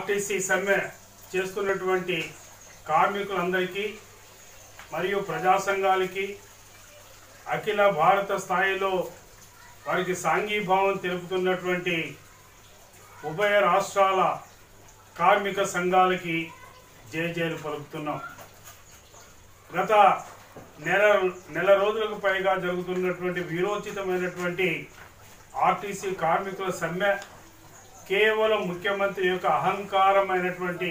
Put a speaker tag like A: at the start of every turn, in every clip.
A: RTC సమ్మె చేస్తున్నటువంటి కార్మికులందరికీ మరియు ప్రజా సంఘాలకి అఖిల భారత స్థాయిలో వారికి సాంఘీభావం తెలుపుతున్నటువంటి ఉభయ రాష్ట్రాల కార్మిక సంఘాలకి జేజేలు పలుకుతున్నాం గత నెల నెల రోజులకు పైగా జరుగుతున్నటువంటి వీరోచితమైనటువంటి ఆర్టీసీ కార్మికుల సమ్మె కేవలం ముఖ్యమంత్రి యొక్క అహంకారమైనటువంటి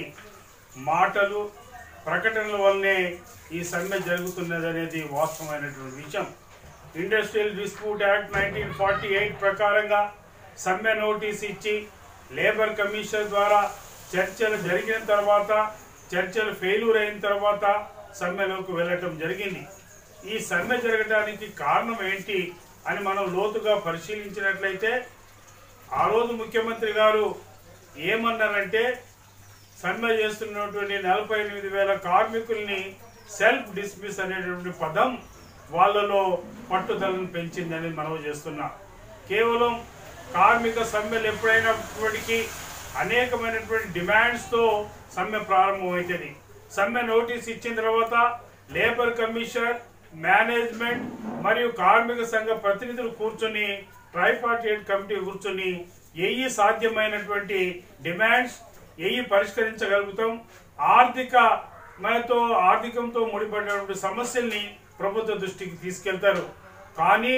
A: మాటలు ప్రకటనల వల్లనే ఈ సమ్మె జరుగుతున్నది అనేది వాస్తవమైనటువంటి విషయం industrial dispute act nineteen forty eight ప్రకారంగా సమ్మె నోటీస్ ఇచ్చి లేబర్ కమిషన్ ద్వారా చర్చలు జరిగిన తర్వాత చర్చలు ఫెయిల్యూర్ అయిన తర్వాత సమ్మెలోకి వెళ్ళటం జరిగింది ఈ సమ్మె జరగడానికి కారణం ఏంటి అని మనం లోతుగా పరిశీలించినట్లయితే ఆ రోజు ముఖ్యమంత్రి గారు ఏమన్నారంటే సమ్మె చేస్తున్నటువంటి నలభై ఎనిమిది వేల కార్మికుల్ని సెల్ఫ్ డిస్మిస్ అనేటువంటి పదం వాళ్ళలో పట్టుదలను పెంచిందని మనవి చేస్తున్నా కేవలం కార్మిక సమ్మెలు ఎప్పుడైనప్పటికీ అనేకమైనటువంటి డిమాండ్స్తో సమ్మె ప్రారంభమవుతుంది సమ్మె నోటీస్ ఇచ్చిన తర్వాత లేబర్ కమిషన్ మేనేజ్మెంట్ మరియు కార్మిక సంఘ ప్రతినిధులు కూర్చొని ట్రైపార్టేట్ కమిటీ కూర్చొని ఏయి సాధ్యమైనటువంటి డిమాండ్స్ ఏయి పరిష్కరించగలుగుతాం ఆర్థిక మనతో ఆర్థికంతో ముడిపడినటువంటి సమస్యల్ని ప్రభుత్వ దృష్టికి తీసుకెళ్తారు కానీ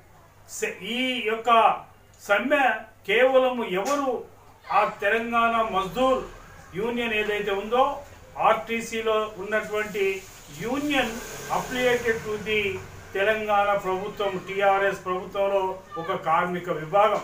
A: స- ఈ యొక్క సమ్మె కేవలం ఎవరు ఆ తెలంగాణ మజ్దూర్ యూనియన్ ఏదైతే ఉందో ఆర్టీసీలో ఉన్నటువంటి union affiliated to the Telangana ప్రభుత్వం టిఆర్ఎస్ ప్రభుత్వంలో ఒక కార్మిక విభాగం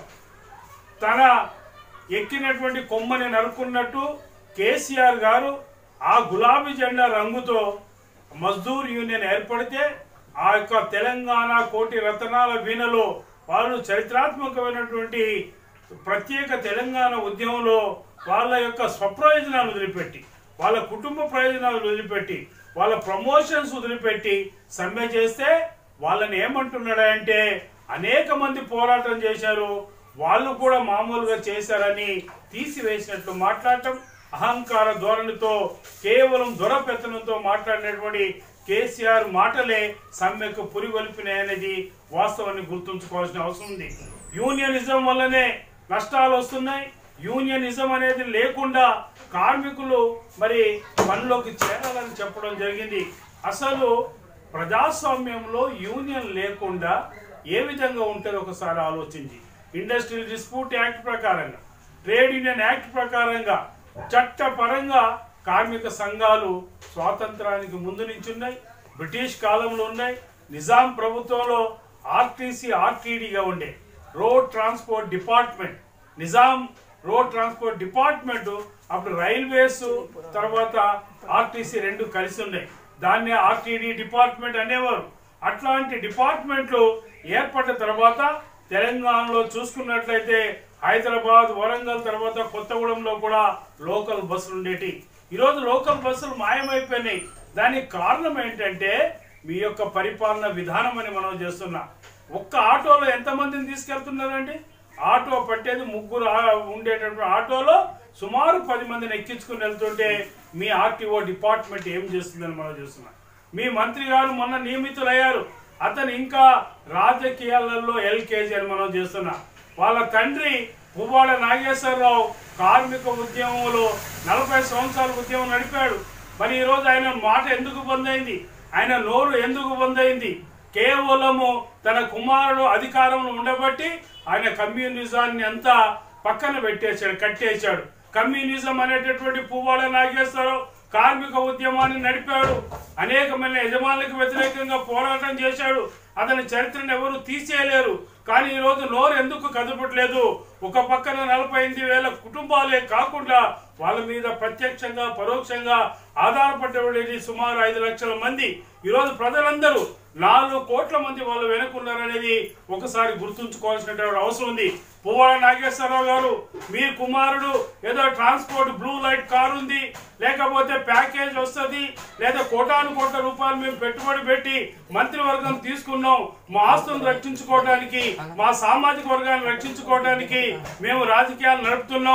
A: తన ఎక్కినటువంటి కొమ్మని నరుకున్నట్టు కేసీఆర్ గారు ఆ గులాబీ జెండా రంగుతో మజ్దూర్ యూనియన్ ఏర్పడితే ఆ యొక్క తెలంగాణ కోటి రతనాల వీణలో వాళ్ళు చరిత్రాత్మకమైనటువంటి ప్రత్యేక తెలంగాణ ఉద్యమంలో వాళ్ళ యొక్క స్వప్రయోజనాలు వదిలిపెట్టి వాళ్ళ కుటుంబ ప్రయోజనాలు వదిలిపెట్టి వాళ్ళ ప్రమోషన్స్ వదిలిపెట్టి సమ్మె చేస్తే వాళ్ళని ఏమంటున్నాడంటే అనేక మంది పోరాటం చేశారు వాళ్ళు కూడా మామూలుగా చేశారని తీసివేసినట్లు మాట్లాడటం అహంకార ధోరణితో కేవలం దొరపెత్తనంతో మాట్లాడినటువంటి కేసీఆర్ మాటలే సమ్మెకు పురిగొల్పినాయనేది వాస్తవాన్ని గుర్తుంచుకోవాల్సిన అవసరం ఉంది యూనియనిజం వల్లనే నష్టాలు వస్తున్నాయి యూనియనిజం అనేది లేకుండా కార్మికులు మరి పనిలోకి చేరాలని చెప్పడం జరిగింది అసలు ప్రజాస్వామ్యంలో యూనియన్ లేకుండా ఏ విధంగా ఉంటుందో ఒకసారి ఆలోచించి ఇండస్ట్రియల్ డిస్ప్యూట్ యాక్ట్ ప్రకారంగా ట్రేడ్ యూనియన్ యాక్ట్ ప్రకారంగా చట్టపరంగా కార్మిక సంఘాలు స్వాతంత్రానికి ముందు నుంచి ఉన్నాయి బ్రిటిష్ కాలంలో ఉన్నాయి నిజాం ప్రభుత్వంలో ఆర్టీసీ ఆర్టీడీగా ఉండే road transport department Nizam road transport department అప్పుడు రైల్వేస్ తర్వాత ఆర్టీసీ రెండు కలిసి ఉన్నాయి దాన్నే ఆర్టీడీ డిపార్ట్మెంట్ అనేవారు అట్లాంటి డిపార్ట్మెంట్లు ఏర్పడిన తర్వాత తెలంగాణలో చూసుకున్నట్లయితే హైదరాబాద్ వరంగల్ తర్వాత కొత్తగూడెంలో కూడా లోకల్ బస్సులు ఉండేటి ఈరోజు లోకల్ బస్సులు మాయమైపోయినాయి దానికి కారణం ఏంటంటే మీ యొక్క పరిపాలన విధానం అని మనం చేస్తున్నా ఒక్క ఆటోలో ఎంతమందిని తీసుకెళ్తున్నారండి ఆటో పట్టేది ముగ్గురు ఆ- ఉండేటటువంటి ఆటోలో సుమారు పది మందిని ఎక్కించుకుని వెళ్తుంటే మీ ఆర్టీఓ డిపార్ట్మెంట్ ఏం చేస్తుందని మనం చూస్తున్నాం మీ మంత్రి గారు మొన్న నియమితులయ్యారు అతను ఇంకా రాజకీయాలలో ఎల్కేజీ అని మనం చేస్తున్నాం వాళ్ళ తండ్రి పువ్వాడ నాగేశ్వరరావు కార్మిక ఉద్యమంలో నలభై సంవత్సరాల ఉద్యమం నడిపాడు మరి ఈరోజు ఆయన మాట ఎందుకు బంద్ అయింది ఆయన నోరు ఎందుకు బంద్ అయింది కేవలము తన కుమారుడు అధికారంలో ఉండబట్టి ఆయన కమ్యూనిజాన్ని అంతా పక్కన పెట్టేశాడు కట్టేశాడు కమ్యూనిజం అనేటటువంటి పువ్వాడ నాగేశ్వరరావు కార్మిక ఉద్యమాన్ని నడిపాడు అనేకమైన యజమానులకు వ్యతిరేకంగా పోరాటం చేశాడు అతని చరిత్రను ఎవరు తీసేయలేరు కానీ ఈ రోజు నోరు ఎందుకు కదపట్లేదు ఒక పక్కన నలభై ఎనిమిది వేల కుటుంబాలే కాకుండా వాళ్ళ మీద ప్రత్యక్షంగా పరోక్షంగా ఆధారపడేది సుమారు ఐదు లక్షల మంది ఈరోజు ప్రజలందరూ నాలుగు కోట్ల మంది వాళ్ళు వెనుకున్నారనేది ఒకసారి గుర్తుంచుకోవాల్సినటువంటి అవసరం ఉంది పువ్వాడ నాగేశ్వరరావు గారు మీ కుమారుడు ఏదో ట్రాన్స్పోర్ట్ బ్లూ లైట్ కార్ ఉంది లేకపోతే ప్యాకేజ్ వస్తుంది లేదా కోటాను కోట్ల రూపాయలు మేము పెట్టుబడి పెట్టి మంత్రివర్గం తీసుకున్నాం మా ఆస్తులను రక్షించుకోవడానికి మా సామాజిక వర్గాన్ని రక్షించుకోవడానికి మేము రాజకీయాలు నడుపుతున్నాం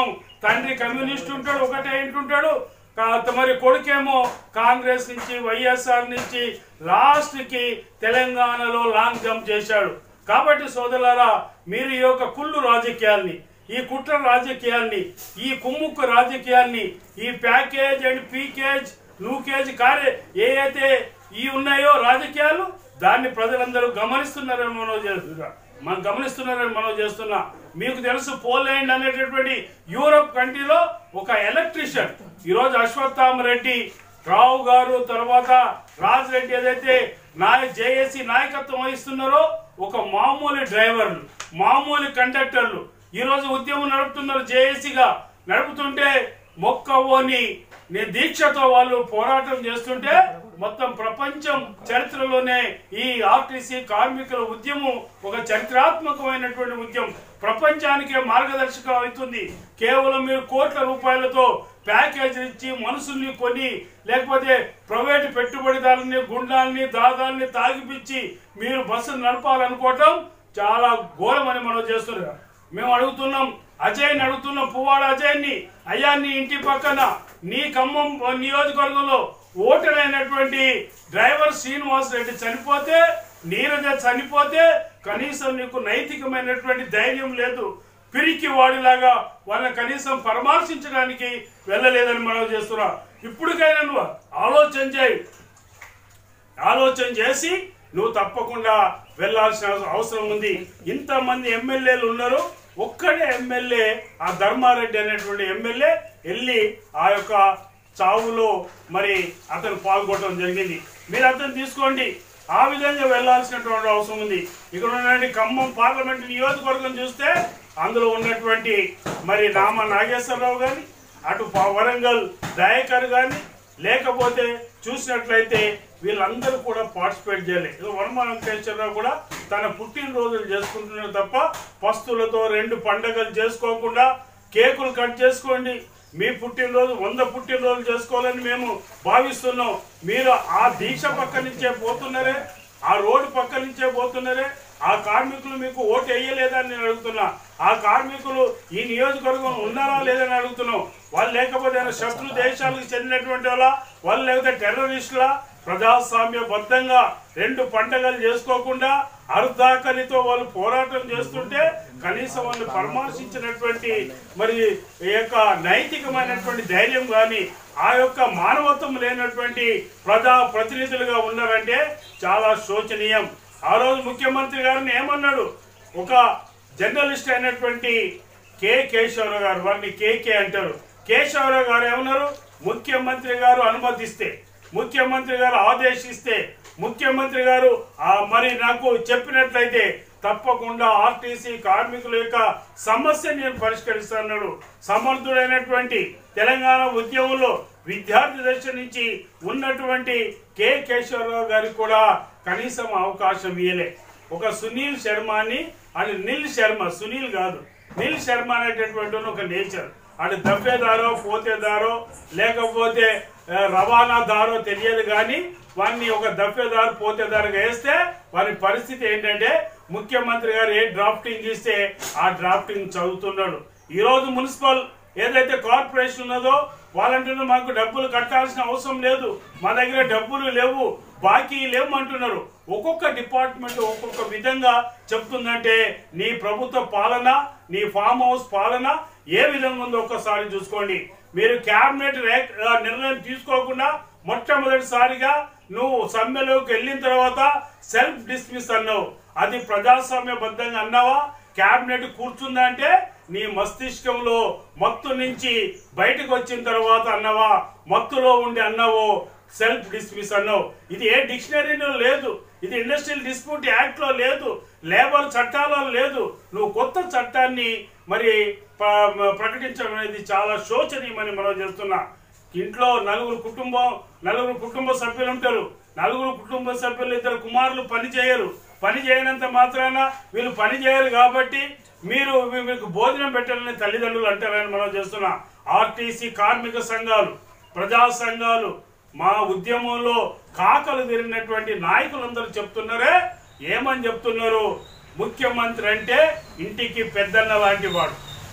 A: తండ్రి కమ్యూనిస్ట్ ఉంటాడు ఒకటే ఇంటుంటాడు కా- మరి కొడుకేమో కాంగ్రెస్ నుంచి వైఎస్ఆర్ నుంచి లాస్ట్ కి తెలంగాణలో లాంగ్ జంప్ చేశాడు కాబట్టి సోదరులారా మీరు ఈ యొక్క కుళ్ళు రాజకీయాల్ని ఈ కుట్ర రాజకీయాల్ని ఈ కుమ్ముక్కు రాజకీయాల్ని ఈ ప్యాకేజ్ అండ్ పీకేజ్ నూకేజ్ కార్య ఏ అయితే ఈ ఉన్నాయో రాజకీయాలు దాన్ని ప్రజలందరూ గమనిస్తున్నారని మనం చేస్తున్నా మనం గమనిస్తున్నారని మనం చేస్తున్నా మీకు తెలుసు పోలాండ్ అనేటటువంటి యూరప్ కంట్రీలో ఒక ఎలక్ట్రీషియన్ ఈరోజు అశ్వత్థామ రెడ్డి రావు గారు తర్వాత రాజ్ రెడ్డి ఏదైతే నాయ జేఏసీ నాయకత్వం వహిస్తున్నారో ఒక మామూలు డ్రైవర్లు మామూలు కండక్టర్లు ఈ రోజు ఉద్యమం నడుపుతున్నారు జేఏసీగా నడుపుతుంటే మొక్కవోని నీ దీక్షతో వాళ్ళు పోరాటం చేస్తుంటే మొత్తం ప్రపంచం చరిత్రలోనే ఈ ఆర్టీసీ కార్మికుల ఉద్యమం ఒక చరిత్రాత్మకమైనటువంటి ఉద్యమం ప్రపంచానికే మార్గదర్శకం అవుతుంది కేవలం మీరు కోట్ల రూపాయలతో ప్యాకేజ్ ఇచ్చి మనుషుల్ని కొని లేకపోతే ప్రైవేటు పెట్టుబడిదారుల్ని గుండాల్ని దాదాల్ని తాగిపిచ్చి మీరు బస్సులు నడపాలనుకోవటం చాలా ఘోరమని మనం చేస్తున్నాం మేము అడుగుతున్నాం అజయ్ని అడుగుతున్నాం పువ్వాడ అజయ్ని అయ్యా నీ ఇంటి పక్కన నీ ఖమ్మం నియోజకవర్గంలో ఓటరైనటువంటి డ్రైవర్ శ్రీనివాస్ రెడ్డి చనిపోతే నీరజ చనిపోతే కనీసం నీకు నైతికమైనటువంటి ధైర్యం లేదు పిరికి వాడిలాగా వాళ్ళని కనీసం పరామర్శించడానికి వెళ్ళలేదని మనం చేస్తున్నా ఇప్పటికైనా నువ్వు ఆలోచన చేయి ఆలోచన చేసి నువ్వు తప్పకుండా వెళ్ళాల్సిన అవసరం ఉంది ఇంతమంది ఎమ్మెల్యేలు ఉన్నారు ఒక్కడే ఎమ్మెల్యే ఆ ధర్మారెడ్డి అనేటువంటి ఎమ్మెల్యే వెళ్ళి ఆ యొక్క చావులో మరి అతను పాల్గొనడం జరిగింది మీరు అతను తీసుకోండి ఆ విధంగా వెళ్ళాల్సినటువంటి అవసరం ఉంది ఇక్కడ ఉన్నటువంటి ఖమ్మం పార్లమెంట్ నియోజకవర్గం చూస్తే అందులో ఉన్నటువంటి మరి నామ నాగేశ్వరరావు గాని అటు ప- వరంగల్ దయాకర్ గాని లేకపోతే చూసినట్లయితే వీళ్ళందరూ కూడా పార్టిసిపేట్ చేయలేదు ఇక వనమాల వెంకటేశ్వరరావు కూడా తన పుట్టినరోజులు చేసుకుంటున్నారు తప్ప పస్తులతో రెండు పండగలు చేసుకోకుండా కేకులు కట్ చేసుకోండి మీ పుట్టినరోజు వంద పుట్టినరోజు చేసుకోవాలని మేము భావిస్తున్నాం మీరు ఆ దీక్ష పక్క నుంచే పోతున్నారే ఆ రోడ్డు పక్క నుంచే పోతున్నారే ఆ కార్మికులు మీకు ఓటు వేయలేదని నేను అడుగుతున్నా ఆ కార్మికులు ఈ నియోజకవర్గం ఉన్నారా లేదని అడుగుతున్నాం వాళ్ళు లేకపోతే ఏమైనా శత్రు దేశాలకు చెందినటువంటి వాళ్ళ వాళ్ళు లేకపోతే టెర్రరిస్టులా ప్రజాస్వామ్యబద్ధంగా రెండు పండగలు చేసుకోకుండా అర్ధాకలితో వాళ్ళు పోరాటం చేస్తుంటే కనీసం వాళ్ళు పరామర్శించినటువంటి మరి ఈ యొక్క నైతికమైనటువంటి ధైర్యం కానీ ఆ యొక్క మానవత్వం లేనటువంటి ప్రజా ప్రతినిధులుగా ఉన్నారంటే చాలా శోచనీయం ఆ రోజు ముఖ్యమంత్రి గారిని ఏమన్నాడు ఒక జర్నలిస్ట్ అయినటువంటి కె కేశవరావు గారు వారిని కేకే అంటారు కేశవరావు గారు ఏమన్నారు ముఖ్యమంత్రి గారు అనుమతిస్తే ముఖ్యమంత్రి గారు ఆదేశిస్తే ముఖ్యమంత్రి గారు ఆ మరి నాకు చెప్పినట్లయితే తప్పకుండా ఆర్టీసీ కార్మికుల యొక్క సమస్య నేను పరిష్కరిస్తాను సమర్థుడైనటువంటి తెలంగాణ ఉద్యమంలో విద్యార్థి దశ నుంచి ఉన్నటువంటి కె కేశవరావు గారికి కూడా కనీసం అవకాశం ఇయ్యలే ఒక సునీల్ శర్మని అని నిల్ శర్మ సునీల్ కాదు నిల్ శర్మ అనేటటువంటి వాడు ఒక నేచర్ అటు దఫేదారో పోతేదారో లేకపోతే ఆ, రవాణాదారో తెలియదు కానీ వాడిని ఒక దఫేదారు పోతేదారుగా వేస్తే వారి పరిస్థితి ఏంటంటే ముఖ్యమంత్రి గారు ఏ డ్రాఫ్టింగ్ ఇస్తే ఆ డ్రాఫ్టింగ్ చదువుతున్నాడు ఈ రోజు మున్సిపల్ ఏదైతే కార్పొరేషన్ ఉన్నదో వాళ్ళంటున్నారు మాకు డబ్బులు కట్టాల్సిన అవసరం లేదు మా దగ్గర డబ్బులు లేవు బాకీ లేవు అంటున్నారు ఒక్కొక్క డిపార్ట్మెంట్ ఒక్కొక్క విధంగా చెప్తుందంటే నీ ప్రభుత్వ పాలన నీ ఫామ్ హౌస్ పాలన ఏ విధంగా ఉందో ఒక్కసారి చూసుకోండి మీరు క్యాబినెట్ రే- ఆ, నిర్ణయం తీసుకోకుండా మొట్టమొదటిసారిగా నువ్వు సమ్మెలోకి వెళ్ళిన తర్వాత సెల్ఫ్ డిస్మిస్ అన్నావు అది ప్రజాస్వామ్యబద్ధంగా అన్నావా క్యాబినెట్ కూర్చుందా అంటే నీ మస్తిష్కంలో మత్తు నుంచి బయటకు వచ్చిన తర్వాత అన్నావా మత్తులో ఉండి అన్నావో సెల్ఫ్ డిస్మిస్ అన్నావు ఇది ఏ డిక్షనరీలో లేదు ఇది ఇండస్ట్రియల్ డిస్ప్యూట్ యాక్ట్ లో లేదు లేబర్ చట్టాలలో లేదు నువ్వు కొత్త చట్టాన్ని మరి ప్ర- ప్రకటించడం అనేది చాలా శోచనీయమని మనం చేస్తున్నా ఇంట్లో నలుగురు కుటుంబం నలుగురు కుటుంబ సభ్యులు ఉంటారు నలుగురు కుటుంబ సభ్యులు ఇద్దరు కుమారులు పని చేయరు పని చేయనంత మాత్రాన వీళ్ళు పని చేయరు కాబట్టి మీరు మీ- మీకు భోజనం పెట్టాలని తల్లిదండ్రులు అంటారని మనం చేస్తున్నాం ఆర్టీసీ కార్మిక సంఘాలు ప్రజా సంఘాలు మా ఉద్యమంలో కాకలు తిరిగినటువంటి నాయకులందరూ చెప్తున్నారే ఏమని చెప్తున్నారు ముఖ్యమంత్రి అంటే ఇంటికి పెద్దన్న లాంటి వాడు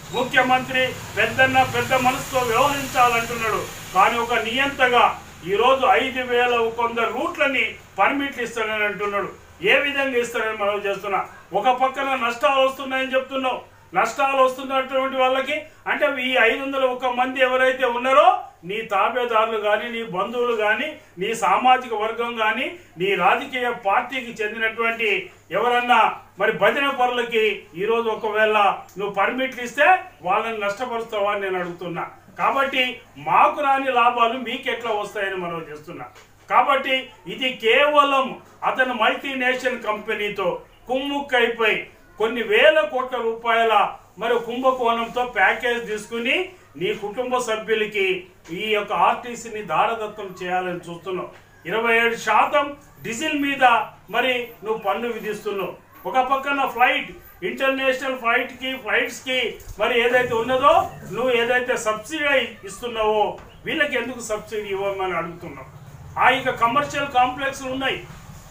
A: ముఖ్యమంత్రి పెద్దన్న పెద్ద మనసుతో వ్యవహరించాలంటున్నాడు కానీ ఒక నియంతగా ఈరోజు ఐదు వేల కొందరు రూట్లని పర్మిట్లు ఇస్తానని అంటున్నాడు ఏ విధంగా ఇస్తారని మనం చేస్తున్నా ఒక పక్కన నష్టాలు వస్తున్నాయని చెప్తున్నావు నష్టాలు వస్తున్నటువంటి వాళ్ళకి అంటే ఈ ఐదు వందల ఒక మంది ఎవరైతే ఉన్నారో నీ తాబేదారులు కానీ నీ బంధువులు కానీ నీ సామాజిక వర్గం కానీ నీ రాజకీయ పార్టీకి చెందినటువంటి ఎవరన్నా మరి భజన పరులకి ఈరోజు ఒకవేళ నువ్వు పర్మిట్లు ఇస్తే వాళ్ళని నష్టపరుస్తావా అని నేను అడుగుతున్నా కాబట్టి మాకు రాని లాభాలు మీకు ఎట్లా వస్తాయని మనం చేస్తున్నా కాబట్టి ఇది కేవలం అతను మల్టీనేషనల్ కంపెనీతో కుమ్ముక్కైపోయి కొన్ని వేల కోట్ల రూపాయల మరి కుంభకోణంతో ప్యాకేజ్ తీసుకుని నీ కుటుంబ సభ్యులకి ఈ యొక్క ఆర్టీసీని దారదత్తం చేయాలని చూస్తున్నావు ఇరవై ఏడు శాతం డీజిల్ మీద మరి నువ్వు పన్ను విధిస్తున్నావు ఒక పక్కన ఫ్లైట్ ఇంటర్నేషనల్ ఫ్లైట్ కి ఫ్లైట్స్ కి మరి ఏదైతే ఉన్నదో నువ్వు ఏదైతే సబ్సిడీ ఇస్తున్నావో వీళ్ళకి ఎందుకు సబ్సిడీ ఇవ్వమని అడుగుతున్నావు ఆ ఇక కమర్షియల్ కాంప్లెక్స్ ఉన్నాయి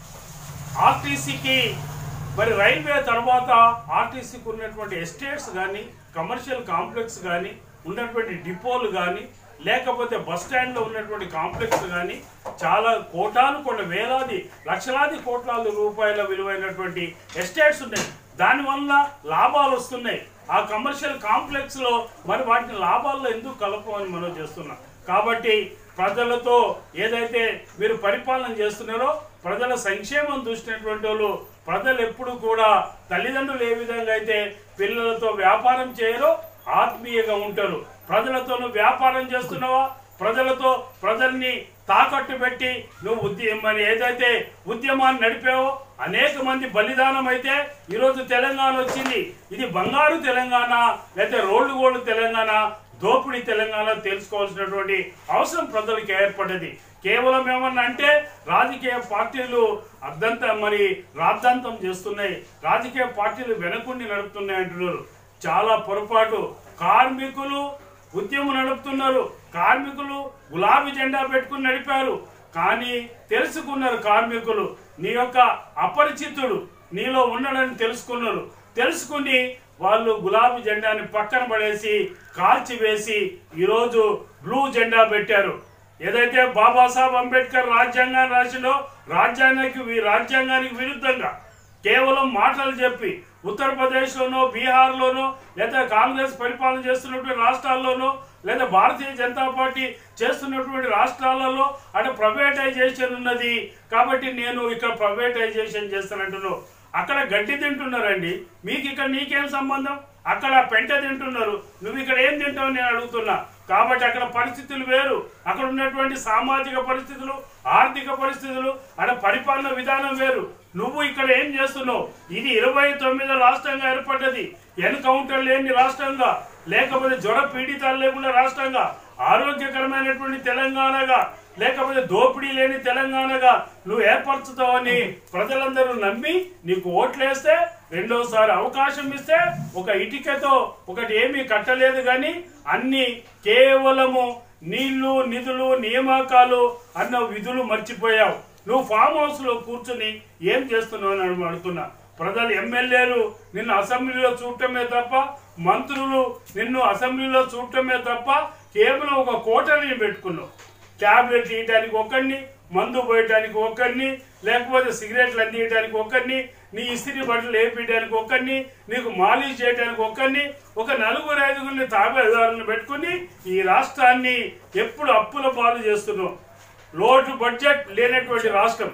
A: ఆర్టీసీకి మరి రైల్వే తర్వాత ఆర్టీసీకి ఉన్నటువంటి ఎస్టేట్స్ కానీ కమర్షియల్ కాంప్లెక్స్ కానీ ఉన్నటువంటి డిపోలు కానీ లేకపోతే బస్ స్టాండ్లో ఉన్నటువంటి కాంప్లెక్స్ కానీ చాలా కోటాను కొన్ని వేలాది లక్షలాది కోట్లాది రూపాయల విలువైనటువంటి ఎస్టేట్స్ ఉన్నాయి దానివల్ల లాభాలు వస్తున్నాయి ఆ కమర్షియల్ కాంప్లెక్స్ లో మరి వాటిని లాభాల్లో ఎందుకు కలపమని మనం చేస్తున్నాం కాబట్టి ప్రజలతో ఏదైతే మీరు పరిపాలన చేస్తున్నారో ప్రజల సంక్షేమం చూసినటువంటి వాళ్ళు ప్రజలు ఎప్పుడు కూడా తల్లిదండ్రులు ఏ విధంగా అయితే పిల్లలతో వ్యాపారం చేయరో ఆత్మీయంగా ఉంటారు ప్రజలతో నువ్వు వ్యాపారం చేస్తున్నావా ప్రజలతో ప్రజల్ని తాకట్టు పెట్టి నువ్వు ఉద్యమం మరి ఏదైతే ఉద్యమాన్ని నడిపావో అనేక మంది బలిదానం అయితే ఈరోజు తెలంగాణ వచ్చింది ఇది బంగారు తెలంగాణ లేకపోతే రోడ్డు గోల్డ్ తెలంగాణ దోపిడీ తెలంగాణ తెలుసుకోవాల్సినటువంటి అవసరం ప్రజలకు ఏర్పడ్డది కేవలం ఏమన్నా అంటే రాజకీయ పార్టీలు అర్ధంత మరి రాద్ధాంతం చేస్తున్నాయి రాజకీయ పార్టీలు వెనకుండి నడుపుతున్నాయి అంటున్నారు చాలా పొరపాటు కార్మికులు ఉద్యమం నడుపుతున్నారు కార్మికులు గులాబీ జెండా పెట్టుకుని నడిపారు కానీ తెలుసుకున్నారు కార్మికులు నీ యొక్క అపరిచితుడు నీలో ఉన్నాడని తెలుసుకున్నారు తెలుసుకుని వాళ్ళు గులాబీ జెండాని పక్కన పడేసి కాల్చివేసి ఈరోజు బ్లూ జెండా పెట్టారు ఏదైతే బాబాసాహెబ్ అంబేద్కర్ రాజ్యాంగాన్ని రాసిండో రాజ్యాంగానికి వి- రాజ్యాంగానికి విరుద్ధంగా కేవలం మాటలు చెప్పి ఉత్తరప్రదేశ్లోనో బీహార్లోనో లేదా కాంగ్రెస్ పరిపాలన చేస్తున్నటువంటి రాష్ట్రాల్లోనో లేదా భారతీయ జనతా పార్టీ చేస్తున్నటువంటి రాష్ట్రాలలో అటు ప్రైవేటైజేషన్ ఉన్నది కాబట్టి నేను ఇక్కడ ప్రైవేటైజేషన్ చేస్తానంటున్నాను అక్కడ గడ్డి తింటున్నారండి మీకు ఇక్కడ నీకేం సంబంధం అక్కడ పెంట తింటున్నారు నువ్వు ఇక్కడ ఏం తింటావు నేను అడుగుతున్నా కాబట్టి అక్కడ పరిస్థితులు వేరు అక్కడ ఉన్నటువంటి సామాజిక పరిస్థితులు ఆర్థిక పరిస్థితులు అక్కడ పరిపాలన విధానం వేరు నువ్వు ఇక్కడ ఏం చేస్తున్నావు ఇది ఇరవై తొమ్మిదో రాష్ట్రంగా ఏర్పడ్డది ఎన్కౌంటర్ లేని రాష్ట్రంగా లేకపోతే జ్వర పీడితాలు లేకుండా రాష్ట్రంగా ఆరోగ్యకరమైనటువంటి తెలంగాణగా లేకపోతే దోపిడీ లేని తెలంగాణగా నువ్వు ఏర్పరచుతావని ప్రజలందరూ నమ్మి నీకు ఓట్లేస్తే రెండోసారి అవకాశం ఇస్తే ఒక ఇటుకతో ఒకటి ఏమీ కట్టలేదు కానీ అన్ని కేవలము నీళ్లు నిధులు నియామకాలు అన్న విధులు మర్చిపోయావు నువ్వు ఫామ్ హౌస్ లో కూర్చుని ఏం చేస్తున్నావు అని అడుగు- అడుగుతున్నా ప్రజలు ఎమ్మెల్యేలు నిన్ను అసెంబ్లీలో చూడటమే తప్ప మంత్రులు నిన్ను అసెంబ్లీలో చూడటమే తప్ప కేవలం ఒక కోటరీని పెట్టుకున్నావు ట్యాబ్లెట్ ఇవ్వడానికి ఒకరిని మందు పోయటానికి ఒకరిని లేకపోతే సిగరెట్లు అందించడానికి ఒకరిని నీ ఇస్త్రీ బట్టలు వేపించడానికి ఒకరిని నీకు మాలిష్ చేయడానికి ఒకరిని ఒక నలుగురు ఐదుగురిని తాబేదారులను పెట్టుకుని ఈ రాష్ట్రాన్ని ఎప్పుడు అప్పుల పాలు చేస్తున్నావు లోటు బడ్జెట్ లేనటువంటి రాష్ట్రం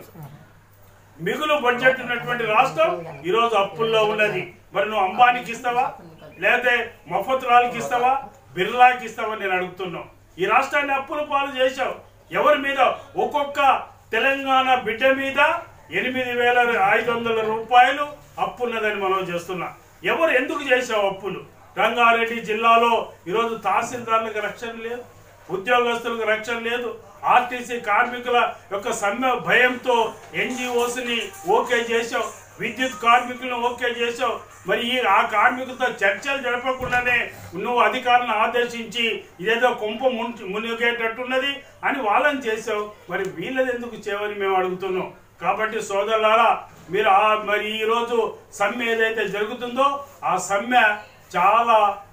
A: మిగులు బడ్జెట్ ఉన్నటువంటి రాష్ట్రం ఈరోజు అప్పుల్లో ఉన్నది మరి నువ్వు అంబానీకి ఇస్తావా లేకపోతే మఫత్రాలకి ఇస్తావా బిర్లాకి ఇస్తావా నేను అడుగుతున్నావు ఈ రాష్ట్రాన్ని అప్పుల పాలు చేశావు ఎవరి మీద ఒక్కొక్క తెలంగాణ బిడ్డ మీద ఎనిమిది వేల ఐదు వందల రూపాయలు అప్పు ఉన్నదని మనం చేస్తున్నా ఎవరు ఎందుకు చేశావు అప్పులు రంగారెడ్డి జిల్లాలో ఈరోజు తహసీల్దార్లకు రక్షణ లేదు ఉద్యోగస్తులకు రక్షణ లేదు ఆర్టీసీ కార్మికుల యొక్క సమ్మె భయంతో ఎన్జిఓస్ ని ఓకే చేశావు విద్యుత్ కార్మికులను ఓకే చేశావు మరి ఈ ఆ కార్మికులతో చర్చలు జరపకుండానే నువ్వు అధికారులను ఆదేశించి ఇదేదో కొంప మున్- మునిగేటట్టున్నది అని వాళ్ళని చేసావు మరి వీళ్ళది ఎందుకు చేయవని మేము అడుగుతున్నాం కాబట్టి సోదరులారా మీరు ఆ మరి ఈ రోజు సమ్మె ఏదైతే జరుగుతుందో ఆ సమ్మె చాలా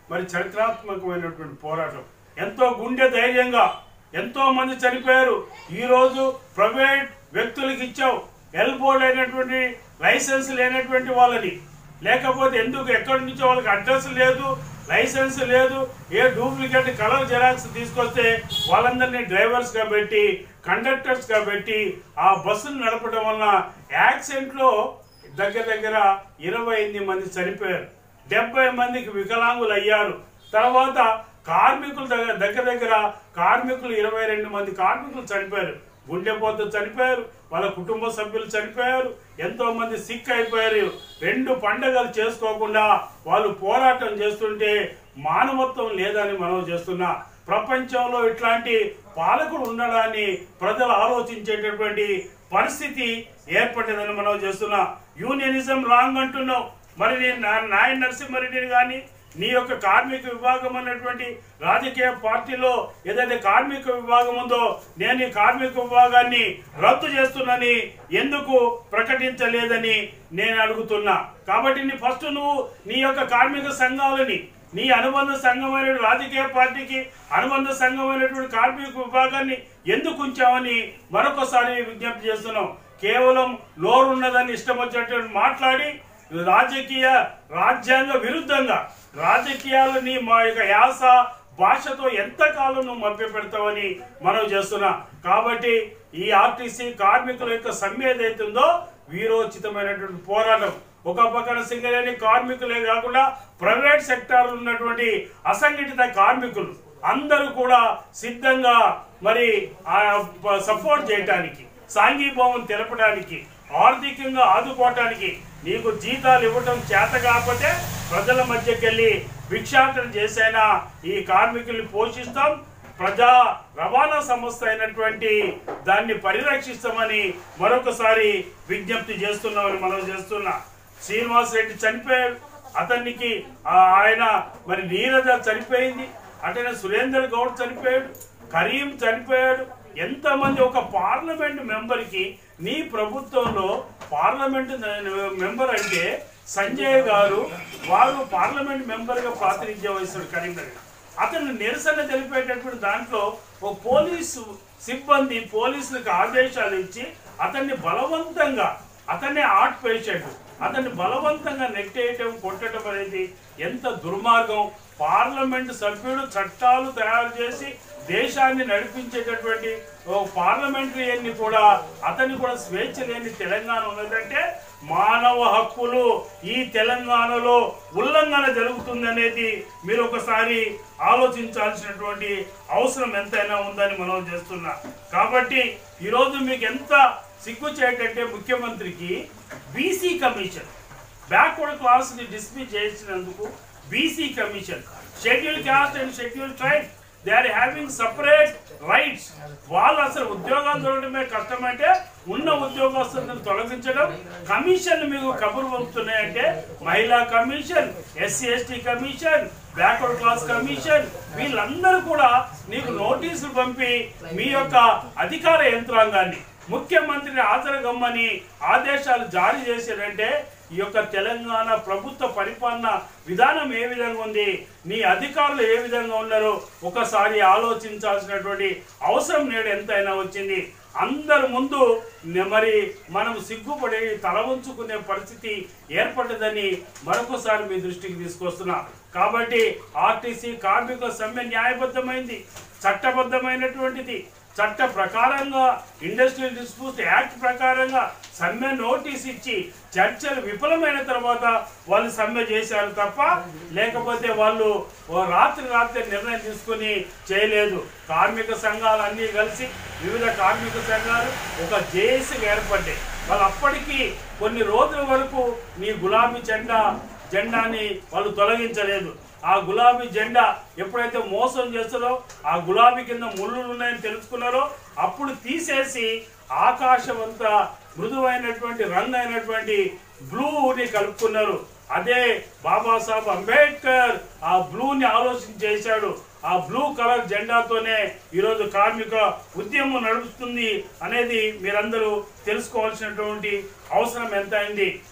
A: మరి చరిత్రాత్మకమైనటువంటి పోరాటం ఎంతో గుండె ధైర్యంగా ఎంతో మంది చనిపోయారు ఈరోజు ప్రైవేట్ వ్యక్తులకు ఇచ్చావు ఎల్బోర్డ్ అయినటువంటి లైసెన్స్ లేనటువంటి వాళ్ళని లేకపోతే ఎందుకు ఎక్కడి నుంచో వాళ్ళకి అడ్రస్ లేదు లైసెన్స్ లేదు ఏ డూప్లికేట్ కలర్ జెరాక్స్ తీసుకొస్తే వాళ్ళందరినీ డ్రైవర్స్గా పెట్టి కండక్టర్స్గా పెట్టి ఆ బస్సును నడపడం వలన యాక్సిడెంట్లో దగ్గర దగ్గర ఇరవై ఎనిమిది మంది చనిపోయారు డెబ్బై మందికి వికలాంగులు అయ్యారు తర్వాత కార్మికుల దగ్గర దగ్గర దగ్గర కార్మికులు ఇరవై రెండు మంది కార్మికులు చనిపోయారు గుండెపోతు చనిపోయారు వాళ్ళ కుటుంబ సభ్యులు చనిపోయారు ఎంతో మంది సిక్ అయిపోయారు రెండు పండగలు చేసుకోకుండా వాళ్ళు పోరాటం చేస్తుంటే మానవత్వం లేదని మనం చేస్తున్నా ప్రపంచంలో ఇట్లాంటి పాలకుడు ఉండడాన్ని ప్రజలు ఆలోచించేటటువంటి పరిస్థితి ఏర్పడిందని మనం చేస్తున్నా యూనియనిజం రాంగ్ అంటున్నావు మరి నేను నా- నాయన నరసింహారెడ్డిని కానీ నీ యొక్క కార్మిక విభాగం అన్నటువంటి రాజకీయ పార్టీలో ఏదైతే కార్మిక విభాగం ఉందో నేను ఈ కార్మిక విభాగాన్ని రద్దు చేస్తున్నాని ఎందుకు ప్రకటించలేదని నేను అడుగుతున్నా కాబట్టి నీ ఫస్ట్ నువ్వు నీ యొక్క కార్మిక సంఘాలని నీ అనుబంధ సంఘమైన రాజకీయ పార్టీకి అనుబంధ సంఘమైనటువంటి కార్మిక విభాగాన్ని ఎందుకు ఉంచామని మరొకసారి విజ్ఞప్తి చేస్తున్నాం కేవలం నోరున్నదని ఇష్టం వచ్చినట్టు మాట్లాడి రాజకీయ రాజ్యాంగ విరుద్ధంగా రాజకీయాలని మా యొక్క యాస భాషతో ఎంతకాలం నువ్వు మభ్య పెడతావని మనం చేస్తున్నా కాబట్టి ఈ ఆర్టీసీ కార్మికుల యొక్క సమ్మె ఏదైతే ఉందో వీరోచితమైనటువంటి పోరాటం ఒక పక్కన సింగరేణి కార్మికులే కాకుండా ప్రైవేట్ సెక్టార్ ఉన్నటువంటి అసంఘటిత కార్మికులు అందరూ కూడా సిద్ధంగా మరి ఆ సపోర్ట్ చేయటానికి సాంఘీభావం తెలపడానికి ఆర్థికంగా ఆదుకోవటానికి నీకు జీతాలు ఇవ్వటం చేత కాకపోతే ప్రజల మధ్యకి వెళ్ళి భిక్షాటన చేసైనా ఈ కార్మికుల్ని పోషిస్తాం ప్రజా రవాణా సంస్థ అయినటువంటి దాన్ని పరిరక్షిస్తామని మరొకసారి విజ్ఞప్తి చేస్తున్నామని మనం చేస్తున్నా శ్రీనివాస్ రెడ్డి చనిపోయాడు అతనికి ఆ, ఆయన మరి నీరజ చనిపోయింది అటనే సురేందర్ గౌడ్ చనిపోయాడు కరీం చనిపోయాడు ఎంతమంది ఒక పార్లమెంట్ మెంబర్కి నీ ప్రభుత్వంలో పార్లమెంట్ మెంబర్ అంటే సంజయ్ గారు వారు పార్లమెంట్ మెంబర్గా ప్రాతినిధ్యం వహిస్తాడు కరీంనగర్ అతను నిరసన తెలిపేటటువంటి దాంట్లో ఓ పోలీసు సిబ్బంది పోలీసులకు ఆదేశాలు ఇచ్చి అతన్ని బలవంతంగా అతన్ని ఆర్ట్ పేషెంట్ అతన్ని బలవంతంగా నెట్టేయటం కొట్టడం అనేది ఎంత దుర్మార్గం పార్లమెంట్ సభ్యుడు చట్టాలు తయారు చేసి దేశాన్ని నడిపించేటటువంటి ఓ పార్లమెంటరీయన్ని కూడా అతన్ని కూడా స్వేచ్ఛ లేని తెలంగాణ ఉన్నదంటే మానవ హక్కులు ఈ తెలంగాణలో ఉల్లంఘన జరుగుతుంది అనేది మీరు ఒకసారి ఆలోచించాల్సినటువంటి అవసరం ఎంతైనా ఉందని మనం చేస్తున్నా కాబట్టి ఈరోజు మీకు ఎంత సిగ్గు చేయటంటే ముఖ్యమంత్రికి బీసీ కమిషన్ బ్యాక్వర్డ్ క్లాస్ ని డిస్మిస్ చేసినందుకు BC commission schedule caste and schedule tribe they are having separate rights వాళ్ళు అసలు ఉద్యోగాలు దొరకడమే కష్టమంటే ఉన్న ఉద్యోగస్తులను తొలగించడం కమిషన్ మీకు కబురు పంపుతున్నాయంటే మహిళా commission SC ST commission backward class commission వీళ్ళందరూ కూడా నీకు నోటీసులు పంపి మీ యొక్క అధికార యంత్రాంగాన్ని ముఖ్యమంత్రిని హాజరుగమ్మని ఆదేశాలు జారీ చేశారంటే ఈ యొక్క తెలంగాణ ప్రభుత్వ పరిపాలన విధానం ఏ విధంగా ఉంది నీ అధికారులు ఏ విధంగా ఉన్నారో ఒకసారి ఆలోచించాల్సినటువంటి అవసరం నేడు ఎంతైనా వచ్చింది అందరి ముందు నే- మరి మనం సిగ్గుపడి తల ఉంచుకునే పరిస్థితి ఏర్పడ్డదని మరొకసారి మీ దృష్టికి తీసుకొస్తున్నా కాబట్టి ఆర్టీసీ కార్మికుల సమ్మె న్యాయబద్ధమైంది చట్టబద్ధమైనటువంటిది చట్ట ప్రకారంగా ఇండస్ట్రియల్ డిస్ప్యూట్ యాక్ట్ ప్రకారంగా సమ్మె నోటీస్ ఇచ్చి చర్చలు విఫలమైన తర్వాత వాళ్ళు సమ్మె చేశారు తప్ప లేకపోతే వాళ్ళు ఓ రాత్రి రాత్రి నిర్ణయం తీసుకుని చేయలేదు కార్మిక సంఘాలు అన్నీ కలిసి వివిధ కార్మిక సంఘాలు ఒక జేఏసీగా ఏర్పడ్డాయి వాళ్ళు అప్పటికి కొన్ని రోజుల వరకు నీ గులాబీ జెండా జెండాని వాళ్ళు తొలగించలేదు ఆ గులాబీ జెండా ఎప్పుడైతే మోసం చేస్తారో ఆ గులాబీ కింద ముళ్ళులు ఉన్నాయని తెలుసుకున్నారో అప్పుడు తీసేసి ఆకాశం అంతా మృదువైనటువంటి రంగు అయినటువంటి బ్లూని కలుపుకున్నారు అదే బాబాసాహెబ్ అంబేద్కర్ ఆ బ్లూని ఆలోచన చేశాడు ఆ బ్లూ కలర్ జెండాతోనే ఈరోజు కార్మిక ఉద్యమం నడుస్తుంది అనేది మీరందరూ తెలుసుకోవాల్సినటువంటి అవసరం ఎంత అయింది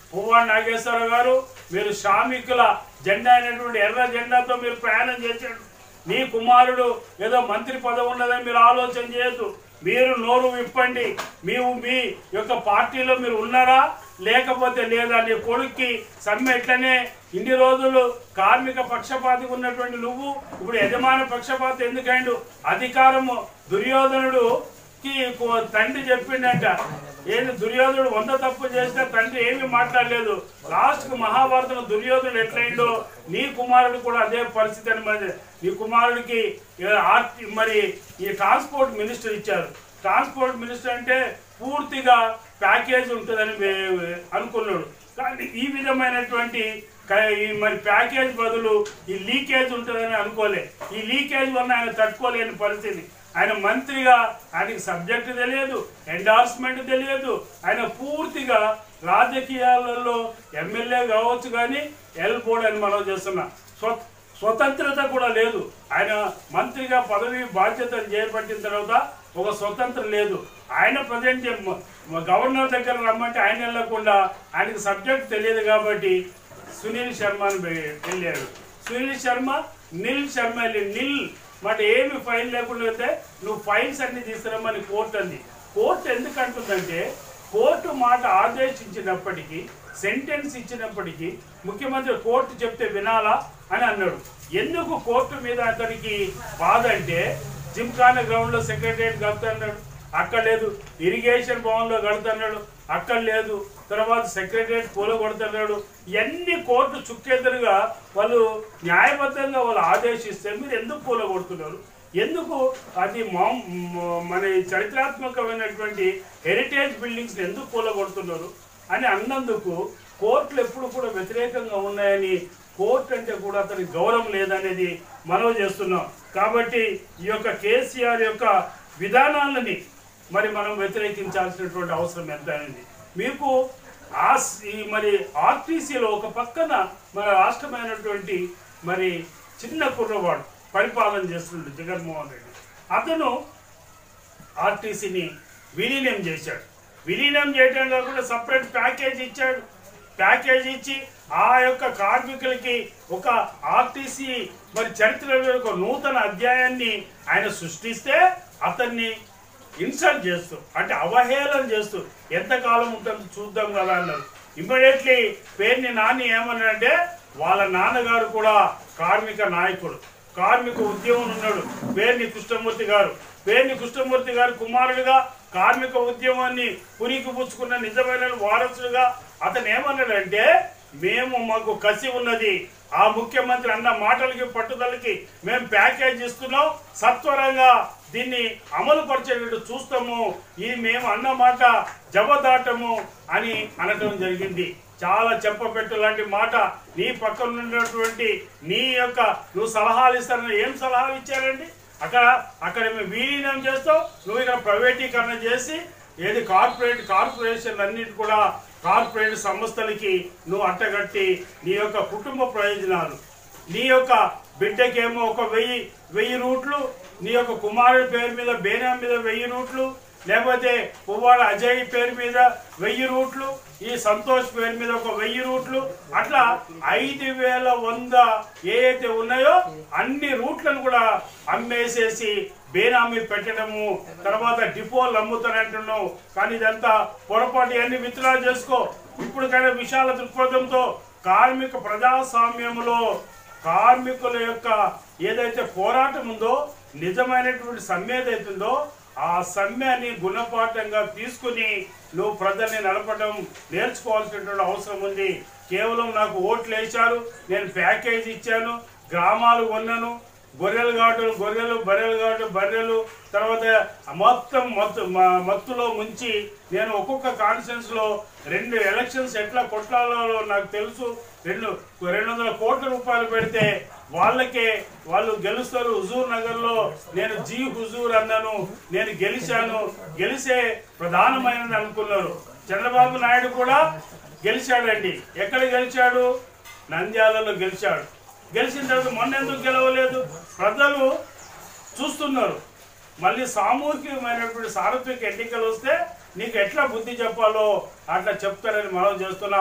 A: పువ్వాడ నాగేశ్వరరావు గారు మీరు శ్రామికుల జెండా అయినటువంటి ఎర్ర జెండాతో మీరు ప్రయాణం చేశాడు నీ కుమారుడు ఏదో మంత్రి పదవి ఉన్నదని మీరు ఆలోచన చేయొద్దు మీరు నోరు విప్పండి మేము మీ యొక్క పార్టీలో మీరు ఉన్నారా లేకపోతే లేదా నీ కొడుక్కి సమ్మె ఎట్లనే ఇన్ని రోజులు కార్మిక పక్షపాతిగా ఉన్నటువంటి నువ్వు ఇప్పుడు యజమాన పక్షపాతి ఎందుకైండు అధికారము దుర్యోధనుడు కి కో- తండ్రి చెప్పిండంట ఏంటి దుర్యోధనుడు వంద తప్పు చేసినా తండ్రి ఏమీ మాట్లాడలేదు లాస్ట్ కు మహాభారతంలో దుర్యోధనుడు ఎట్లయిందో నీ కుమారుడు కూడా అదే పరిస్థితి అని మరి నీ కుమారుడికి ఏ, ఆర్టి మరి ఈ ట్రాన్స్పోర్ట్ మినిస్టర్ ఇచ్చారు ట్రాన్స్పోర్ట్ మినిస్టర్ అంటే పూర్తిగా ప్యాకేజ్ ఉంటుందని వే- అనుకున్నాడు కానీ ఈ విధమైనటువంటి క- ఈ మరి ప్యాకేజ్ బదులు ఈ లీకేజ్ ఉంటుందని అనుకోలే ఈ లీకేజ్ వల్ల ఆయన తట్టుకోలేని పరిస్థితి ఆయన మంత్రిగా ఆయనకి సబ్జెక్ట్ తెలియదు ఎండార్స్మెంట్ తెలియదు ఆయన పూర్తిగా రాజకీయాలలో ఎమ్మెల్యే కావచ్చు కానీ ఎల్ బోర్డ్ అని మనం చేస్తున్నాం స్వ స్వతంత్రత కూడా లేదు ఆయన మంత్రిగా పదవి బాధ్యతలు చేపట్టిన తర్వాత ఒక స్వతంత్రం లేదు ఆయన ప్రజెంట్ గవర్నర్ దగ్గర రమ్మంటే ఆయన వెళ్ళకుండా ఆయనకి సబ్జెక్ట్ తెలియదు కాబట్టి సునీల్ శర్మని వె- వెళ్ళాడు సునీల్ శర్మ నిల్ శర్మ వెళ్ళి నిల్ మాట ఏమి ఫైల్ లేకుండా అయితే నువ్వు ఫైల్స్ అన్ని తీసుకురమ్మని కోర్టు అంది కోర్టు ఎందుకు అంటుందంటే కోర్టు మాట ఆదేశించినప్పటికీ సెంటెన్స్ ఇచ్చినప్పటికీ ముఖ్యమంత్రి కోర్టు చెప్తే వినాలా అని అన్నాడు ఎందుకు కోర్టు మీద అతనికి బాధ అంటే జిమ్ఖానా గ్రౌండ్ లో సెక్రటరియట్ కడుతున్నాడు అక్కడ లేదు ఇరిగేషన్ భవన్లో కడుతున్నాడు అక్కడ లేదు తర్వాత సెక్రటరియట్ కూల కొడుతున్నాడు ఇవన్నీ కోర్టు చుక్కెదురుగా వాళ్ళు న్యాయబద్ధంగా వాళ్ళు ఆదేశిస్తే మీరు ఎందుకు కూల కొడుతున్నారు ఎందుకు అది మా మ- మన ఈ చరిత్రాత్మకమైనటువంటి హెరిటేజ్ బిల్డింగ్స్ ఎందుకు కూలగొడుతున్నారు అని అన్నందుకు కోర్టులు ఎప్పుడు కూడా వ్యతిరేకంగా ఉన్నాయని కోర్టు అంటే కూడా అతనికి గౌరవం లేదనేది మనవి చేస్తున్నాం కాబట్టి ఈ యొక్క కేసీఆర్ యొక్క విధానాలని మరి మనం వ్యతిరేకించాల్సినటువంటి అవసరం ఎంత అనేది మీకు ఆ స్- ఈ మరి ఆర్టీసీలో ఒక పక్కన మన రాష్ట్రమైనటువంటి మరి చిన్న కుర్రవాడు పరిపాలన చేస్తున్నాడు జగన్మోహన్ రెడ్డి అతను ఆర్టీసీని విలీనం చేశాడు విలీనం చేయడం కాకుండా సపరేట్ ప్యాకేజ్ ఇచ్చాడు ప్యాకేజ్ ఇచ్చి ఆ యొక్క కార్మికులకి ఒక ఆర్టీసీ మరి చరిత్రలో ఒక నూతన అధ్యాయాన్ని ఆయన సృష్టిస్తే అతన్ని ఇన్సల్ట్ చేస్తూ అంటే అవహేళన చేస్తూ ఎంతకాలం ఉంటుందో చూద్దాం కదా అన్నారు ఇమ్మీడియట్లీ పేరుని నాని ఏమన్నాడంటే వాళ్ళ నాన్నగారు కూడా కార్మిక నాయకుడు కార్మిక ఉద్యమం ఉన్నాడు పేర్ని కృష్ణమూర్తి గారు పేర్ని కృష్ణమూర్తి గారు కుమారుడుగా కార్మిక ఉద్యమాన్ని పురికి పుచ్చుకున్న నిజమైన వారసుడుగా అతను ఏమన్నాడంటే మేము మాకు కసి ఉన్నది ఆ ముఖ్యమంత్రి అన్న మాటలకి పట్టుదలకి మేము ప్యాకేజ్ ఇస్తున్నాం సత్వరంగా దీన్ని అమలు పరిచేటట్టు చూస్తాము ఇది మేము అన్న మాట జబదాటము అని అనటం జరిగింది చాలా చెప్పపెట్టు లాంటి మాట నీ పక్కన ఉన్నటువంటి నీ యొక్క నువ్వు సలహాలు ఇస్తారని ఏం సలహాలు ఇచ్చారండి అక్కడ అక్కడ మేము విలీనం చేస్తావు నువ్వు ఇక్కడ ప్రైవేటీకరణ చేసి ఏది కార్పొరేట్ కార్పొరేషన్ అన్నిటి కూడా కార్పొరేట్ సంస్థలకి నువ్వు అట్టగట్టి నీ యొక్క కుటుంబ ప్రయోజనాలు నీ యొక్క బిడ్డకేమో ఒక వెయ్యి వెయ్యి రూట్లు నీ యొక్క కుమారుడి పేరు మీద బేనా మీద వెయ్యి రూట్లు లేకపోతే పువ్వాడ అజయ్ పేరు మీద వెయ్యి రూట్లు ఈ సంతోష్ పేరు మీద ఒక వెయ్యి రూట్లు అట్లా ఐదు వేల వంద ఏ అయితే ఉన్నాయో అన్ని రూట్లను కూడా అమ్మేసేసి బేనామీ పెట్టడము తర్వాత డిపోలు అమ్ముతానంటున్నావు కానీ ఇదంతా పొరపాటు అన్ని విత్డ్రా చేసుకో ఇప్పుడు కానీ విశాల దృక్పథంతో కార్మిక ప్రజాస్వామ్యంలో కార్మికుల యొక్క ఏదైతే పోరాటం ఉందో నిజమైనటువంటి సమ్మె ఏదైతుందో ఆ సమ్మెని గుణపాఠంగా తీసుకుని నువ్వు ప్రజల్ని నడపడం నేర్చుకోవాల్సినటువంటి అవసరం ఉంది కేవలం నాకు ఓట్లు వేశారు నేను ప్యాకేజ్ ఇచ్చాను గ్రామాలు కొన్నాను గొర్రెలు కాటు గొర్రెలు బర్రెలు కాటు బర్రెలు తర్వాత మొత్తం మత్తు మ- మత్తులో ముంచి నేను ఒక్కొక్క కాన్ఫరెన్స్ లో రెండు ఎలక్షన్స్ ఎట్లా కొట్లాడాలో నాకు తెలుసు రెండు రెండు వందల కోట్ల రూపాయలు పెడితే వాళ్ళకే వాళ్ళు గెలుస్తారు హుజూర్ నగర్ లో నేను జీ హుజూర్ అన్నాను నేను గెలిచాను గెలిసే ప్రధానమైనది అనుకున్నారు చంద్రబాబు నాయుడు కూడా గెలిచాడండి ఎక్కడ గెలిచాడు నంద్యాలలో గెలిచాడు గెలిచిన తర్వాత మొన్న ఎందుకు గెలవలేదు ప్రజలు చూస్తున్నారు మళ్ళీ సామూహికమైనటువంటి సార్వత్రిక ఎన్నికలు వస్తే నీకు ఎట్లా బుద్ధి చెప్పాలో అట్లా చెప్తారని మనం చేస్తున్నా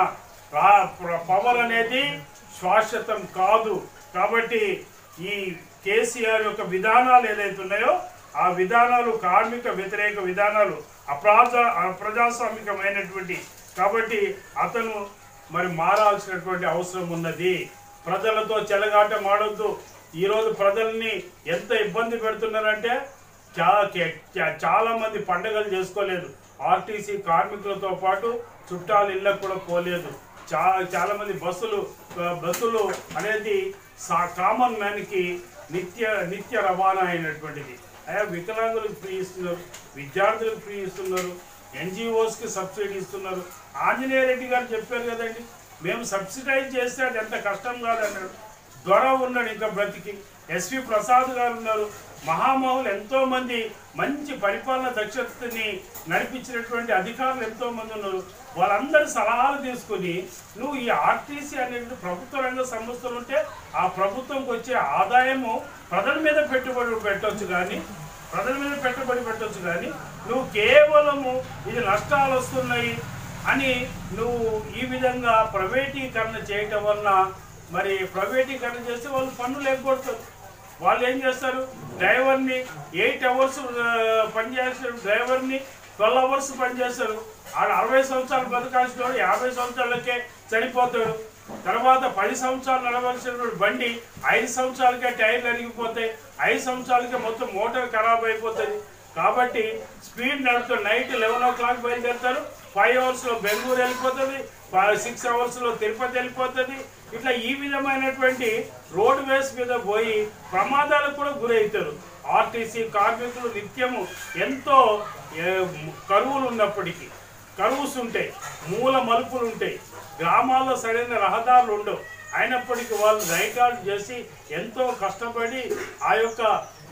A: రా- ప్ర- పవర్ అనేది శాశ్వతం కాదు కాబట్టి ఈ కేసీఆర్ యొక్క విధానాలు ఏదైతే ఉన్నాయో ఆ విధానాలు కార్మిక వ్యతిరేక విధానాలు అప్రాజ అప్రజాస్వామికమైనటువంటి కాబట్టి అతను మరి మారాల్సినటువంటి అవసరం ఉన్నది ప్రజలతో చెలగాట మాడొద్దు ఈరోజు ప్రజల్ని ఎంత ఇబ్బంది పెడుతున్నారంటే చాలా కే- చా- చాలా మంది పండుగలు చేసుకోలేదు ఆర్టీసీ కార్మికులతో పాటు చుట్టాలు ఇళ్ళకు కూడా పోలేదు చా చాలా మంది బస్సులు ఆ, బస్సులు అనేది సా కామన్ మ్యాన్కి నిత్య నిత్య రవాణా అయినటువంటిది అయ్యా వికలాంగులకు ఫ్రీ ఇస్తున్నారు విద్యార్థులకు ఫ్రీ ఇస్తున్నారు ఎన్జిఓస్కి సబ్సిడీ ఇస్తున్నారు ఆంజనేయ రెడ్డి గారు చెప్పారు కదండి మేము సబ్సిడైజ్ చేస్తే అది ఎంత కష్టం కాదన్నాడు దొర ఉన్నాడు ఇంకా బ్రతికి ఎస్వి ప్రసాద్ గారు ఉన్నారు మహామహులు ఎంతో మంది మంచి పరిపాలన దక్షతని నడిపించినటువంటి అధికారులు ఎంతో మంది ఉన్నారు వాళ్ళందరి సలహాలు తీసుకుని నువ్వు ఈ ఆర్టీసీ అనేది ప్రభుత్వ రంగ సంస్థలు ఉంటే ఆ ప్రభుత్వంకి వచ్చే ఆదాయము ప్రజల మీద పెట్టుబడి పెట్టొచ్చు కానీ ప్రజల మీద పెట్టుబడి పెట్టొచ్చు కానీ నువ్వు కేవలము ఇది నష్టాలు వస్తున్నాయి అని నువ్వు ఈ విధంగా ప్రైవేటీకరణ చేయటం వలన మరి ప్రైవేటీకరణ చేస్తే వాళ్ళు పన్నులు ఎగ్గొడతారు వాళ్ళు ఏం చేస్తారు డ్రైవర్ని ఎయిట్ అవర్స్ పనిచేసిన డ్రైవర్ని ట్వెల్వ్ అవర్స్ పనిచేస్తారు ఆడ అరవై సంవత్సరాలు బతకాల్సిన వాడు యాభై సంవత్సరాలకే చనిపోతాడు తర్వాత పది సంవత్సరాలు నడవలసిన బండి ఐదు సంవత్సరాలకే టైర్లు అరిగిపోతాయి ఐదు సంవత్సరాలకే మొత్తం మోటార్ ఖరాబ్ అయిపోతుంది కాబట్టి స్పీడ్ నడుపుతారు నైట్ లెవెన్ ఓ క్లాక్ బయలుదేరుతారు ఫైవ్ అవర్స్లో బెంగళూరు వెళ్ళిపోతుంది సిక్స్ అవర్స్లో తిరుపతి వెళ్ళిపోతుంది ఇట్లా ఈ విధమైనటువంటి రోడ్ వేస్ మీద పోయి ప్రమాదాలకు కూడా గురవుతారు ఆర్టీసీ కార్మికులు నిత్యము ఎంతో ఏ, కరువులు ఉన్నప్పటికీ కరువుస్ ఉంటాయి మూల మలుపులు ఉంటాయి గ్రామాల్లో సరైన రహదారులు ఉండవు అయినప్పటికీ వాళ్ళు రైకార్డు చేసి ఎంతో కష్టపడి ఆ యొక్క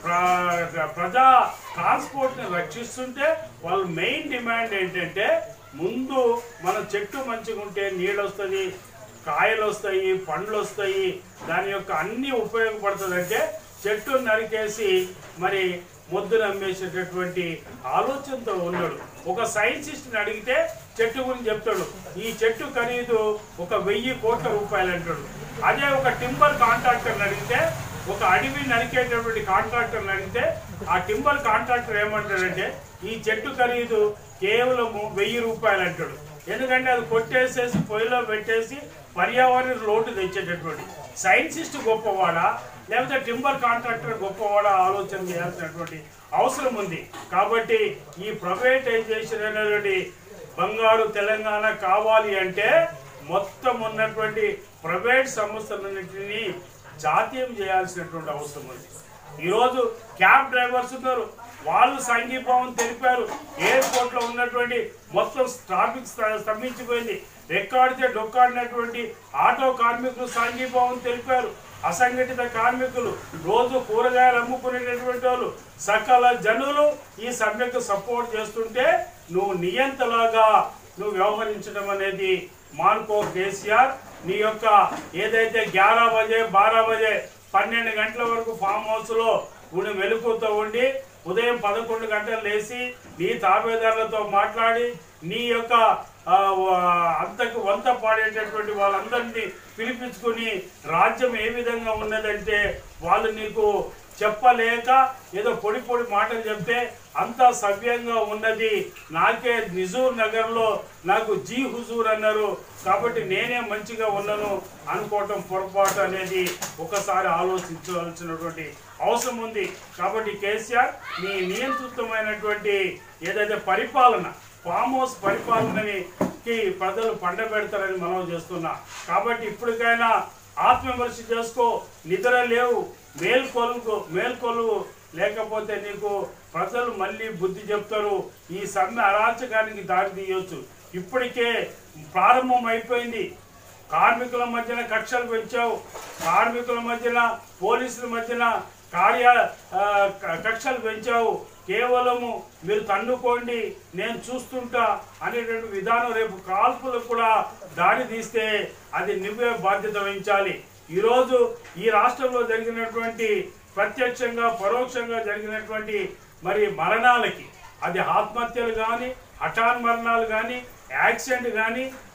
A: ప్ర- ప్రజా ట్రాన్స్పోర్ట్ని రక్షిస్తుంటే వాళ్ళ మెయిన్ డిమాండ్ ఏంటంటే ముందు మన చెట్టు మంచిగా ఉంటే నీళ్ళు వస్తుంది కాయలు వస్తాయి పండ్లు వస్తాయి దాని యొక్క అన్ని ఉపయోగపడుతుందంటే చెట్టు నరికేసి మరి మొద్దును అమ్మేసేటటువంటి ఆలోచనతో ఉన్నాడు ఒక సైంటిస్ట్ని అడిగితే చెట్టు గురించి చెప్తాడు ఈ చెట్టు ఖరీదు ఒక వెయ్యి కోట్ల రూపాయలు అంటాడు అదే ఒక టింబర్ కాంట్రాక్టర్ని అడిగితే ఒక అడవి నరికేటటువంటి కాంట్రాక్టర్ని అడిగితే ఆ టింబర్ కాంట్రాక్టర్ ఏమంటాడంటే ఈ చెట్టు ఖరీదు కేవలము వెయ్యి రూపాయలు అంటాడు ఎందుకంటే అది కొట్టేసేసి పొయ్యిలో పెట్టేసి పర్యావరణ లోటు తెచ్చేటటువంటి సైంటిస్ట్ గొప్పవాడా లేకపోతే టింబర్ కాంట్రాక్టర్ గొప్పవాడా ఆలోచన చేయాల్సినటువంటి అవసరం ఉంది కాబట్టి ఈ ప్రైవేటైజేషన్ అనేటువంటి బంగారు తెలంగాణ కావాలి అంటే మొత్తం ఉన్నటువంటి ప్రైవేట్ సంస్థలన్నింటినీ జాతీయం చేయాల్సినటువంటి అవసరం ఉంది ఈరోజు క్యాబ్ డ్రైవర్స్ ఉన్నారు వాళ్ళు సంఘీభావం తెలిపారు ఎయిర్పోర్ట్ లో ఉన్నటువంటి మొత్తం ట్రాఫిక్ స్త- స్తంభించిపోయింది రెక్కాడితే డొక్కాడినటువంటి ఆటో కార్మికులు సంఘీభావం తెలిపారు అసంఘటిత కార్మికులు రోజు కూరగాయలు అమ్ముకునేటటువంటి వాళ్ళు సకల జనులు ఈ సమ్మెకు సపోర్ట్ చేస్తుంటే నువ్వు నియంతలాగా నువ్వు వ్యవహరించడం అనేది మానుకో కేసీఆర్ నీ యొక్క ఏదైతే గ్యారా బజే బారా బజే పన్నెండు గంటల వరకు ఫామ్ హౌస్ లో ఉండి వెలుగుతూ ఉండి ఉదయం పదకొండు గంటలు లేచి నీ తాబేదారులతో మాట్లాడి నీ యొక్క ఆ, వ- అంతకు వంత పాడేటటువంటి వాళ్ళందరినీ పిలిపించుకుని రాజ్యం ఏ విధంగా ఉన్నదంటే వాళ్ళు నీకు చెప్పలేక ఏదో పొడి పొడి మాటలు చెప్తే అంతా సవ్యంగా ఉన్నది నాకే నిజూర్ నగర్లో నాకు జీ హుజూర్ అన్నారు కాబట్టి నేనే మంచిగా ఉన్నాను అనుకోవటం పొరపాటు అనేది ఒకసారి ఆలోచించవలసినటువంటి అవసరం ఉంది కాబట్టి కేసీఆర్ నీ నియంత్రితమైనటువంటి ఏదైతే పరిపాలన ఫామ్ హౌస్ పరిపాలనని కి ప్రజలు పండబెడతారని మనం చేస్తున్నా కాబట్టి ఇప్పటికైనా ఆత్మవిమర్శ చేసుకో నిద్ర లేవు మేల్కొలుగు మేల్కొలువు లేకపోతే నీకు ప్రజలు మళ్ళీ బుద్ధి చెప్తారు ఈ సమ్మె అరాచకానికి దారి తీయొచ్చు ఇప్పటికే ప్రారంభం అయిపోయింది కార్మికుల మధ్యన కక్షలు పెంచావు కార్మికుల మధ్యన పోలీసుల మధ్యన కార్య ఆ, క- కక్షలు పెంచావు కేవలము మీరు తన్నుకోండి నేను చూస్తుంటా అనేటువంటి విధానం రేపు కాల్పులకు కూడా దారి తీస్తే అది నువ్వే బాధ్యత వహించాలి ఈరోజు ఈ రాష్ట్రంలో జరిగినటువంటి ప్రత్యక్షంగా పరోక్షంగా జరిగినటువంటి మరి మరణాలకి అది ఆత్మహత్యలు కానీ హఠాన్ మరణాలు కానీ యాక్సిడెంట్ కానీ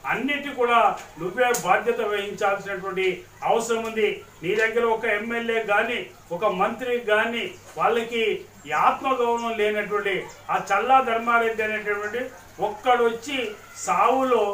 A: అన్నిటి కూడా నువ్వే బాధ్యత వహించాల్సినటువంటి అవసరం ఉంది నీ దగ్గర ఒక ఎమ్మెల్యే కానీ ఒక మంత్రి కానీ వాళ్ళకి ఈ ఆత్మగౌరవం లేనటువంటి ఆ చల్లా ధర్మారెడ్డి అనేటటువంటి ఒక్కడు వచ్చి సావులో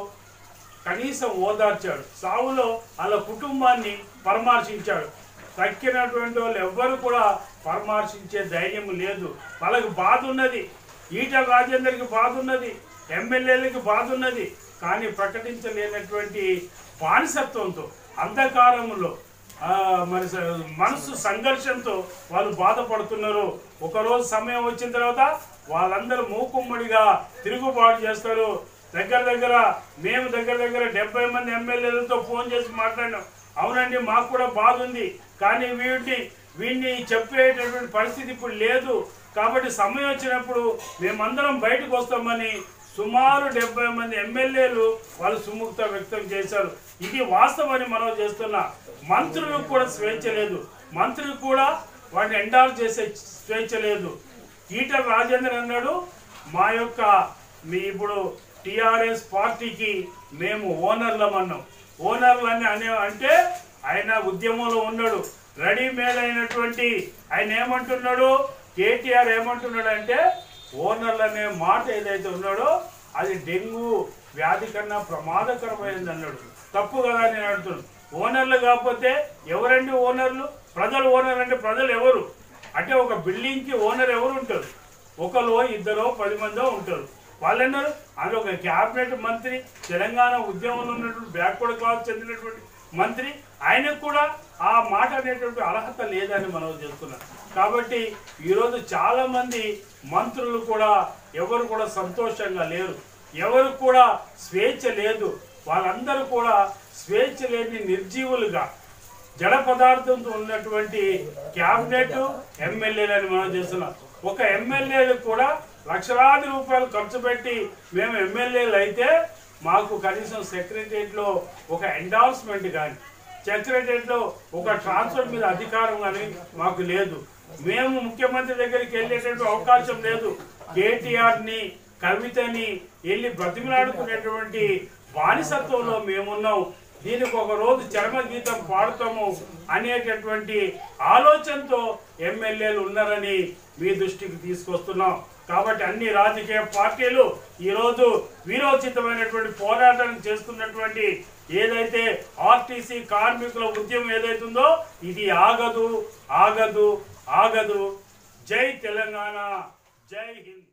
A: కనీసం ఓదార్చాడు సావులో వాళ్ళ కుటుంబాన్ని పరామర్శించాడు తక్కినటువంటి వాళ్ళు ఎవ్వరు కూడా పరామర్శించే ధైర్యం లేదు వాళ్ళకి బాధ ఉన్నది ఈటల రాజేందర్కి బాధ ఉన్నది ఎమ్మెల్యేలకి బాధ ఉన్నది కానీ ప్రకటించలేనటువంటి బానిసత్వంతో అంధకారంలో ఆ, మరి స- మనసు సంఘర్షంతో వాళ్ళు బాధపడుతున్నారు ఒకరోజు సమయం వచ్చిన తర్వాత వాళ్ళందరూ మూకుమ్మడిగా తిరుగుబాటు చేస్తారు దగ్గర దగ్గర మేము దగ్గర దగ్గర డెబ్బై మంది ఎమ్మెల్యేలతో ఫోన్ చేసి మాట్లాడినాం అవునండి మాకు కూడా బాధ ఉంది కానీ వీడిని వీడిని చెప్పేటటువంటి పరిస్థితి ఇప్పుడు లేదు కాబట్టి సమయం వచ్చినప్పుడు మేమందరం బయటకు వస్తామని సుమారు డెబ్బై మంది ఎమ్మెల్యేలు వాళ్ళు సుముఖత వ్యక్తం చేశారు ఇది వాస్తవాన్ని మనం చేస్తున్నా మంత్రులకు కూడా స్వేచ్ఛ లేదు మంత్రులు కూడా వాటిని ఎండాల్ చేసే స్వేచ్ఛ లేదు ఈటల రాజేందర్ అన్నాడు మా యొక్క మీ ఇప్పుడు టిఆర్ఎస్ పార్టీకి మేము ఓనర్లం అన్నాం ఓనర్లు అని అనే అంటే ఆయన ఉద్యమంలో ఉన్నాడు రెడీమేడ్ అయినటువంటి ఆయన ఏమంటున్నాడు కేటీఆర్ ఏమంటున్నాడు అంటే ఓనర్లు అనే మాట ఏదైతే ఉన్నాడో అది డెంగ్యూ వ్యాధి కన్నా ప్రమాదకరమైనది అన్నాడు తప్పు కదా నేను అంటున్నాను ఓనర్లు కాకపోతే ఎవరండి ఓనర్లు ప్రజలు ఓనర్ అంటే ప్రజలు ఎవరు అంటే ఒక బిల్డింగ్కి ఓనర్ ఎవరు ఉంటారు ఒకరు ఇద్దరు పది మందో ఉంటారు వాళ్ళన్నారు అది ఒక క్యాబినెట్ మంత్రి తెలంగాణ ఉద్యమంలో ఉన్నటువంటి బ్యాక్వర్డ్ క్లాస్ చెందినటువంటి మంత్రి ఆయనకు కూడా ఆ మాట అనేటువంటి అర్హత లేదని మనం చేస్తున్నాం కాబట్టి ఈరోజు చాలా మంది మంత్రులు కూడా ఎవరు కూడా సంతోషంగా లేరు ఎవరు కూడా స్వేచ్ఛ లేదు వాళ్ళందరూ కూడా స్వేచ్ఛ లేని నిర్జీవులుగా జడ పదార్థంతో ఉన్నటువంటి క్యాబినెట్ ఎమ్మెల్యేలని మనం చేస్తున్నాం ఒక ఎమ్మెల్యేలు కూడా లక్షలాది రూపాయలు ఖర్చు పెట్టి మేము ఎమ్మెల్యేలు అయితే మాకు కనీసం సెక్రటరియట్లో ఒక ఎండార్స్మెంట్ కానీ సెక్రటరియట్లో ఒక ట్రాన్స్ఫర్ మీద అధికారం కానీ మాకు లేదు మేము ముఖ్యమంత్రి దగ్గరికి వెళ్ళేటటువంటి అవకాశం లేదు కేటీఆర్ని కవితని వెళ్ళి బ్రతిమలాడుకునేటువంటి బానిసత్వంలో మేమున్నాం దీనికి ఒక రోజు చర్మ గీతం పాడుతాము అనేటటువంటి ఆలోచనతో ఎమ్మెల్యేలు ఉన్నారని మీ దృష్టికి తీసుకొస్తున్నాం కాబట్టి అన్ని రాజకీయ పార్టీలు ఈరోజు వీరోచితమైనటువంటి పోరాటం చేస్తున్నటువంటి ఏదైతే ఆర్టీసీ కార్మికుల ఉద్యమం ఏదైతుందో ఇది ఆగదు ఆగదు ఆగదు జై తెలంగాణ జై హింద్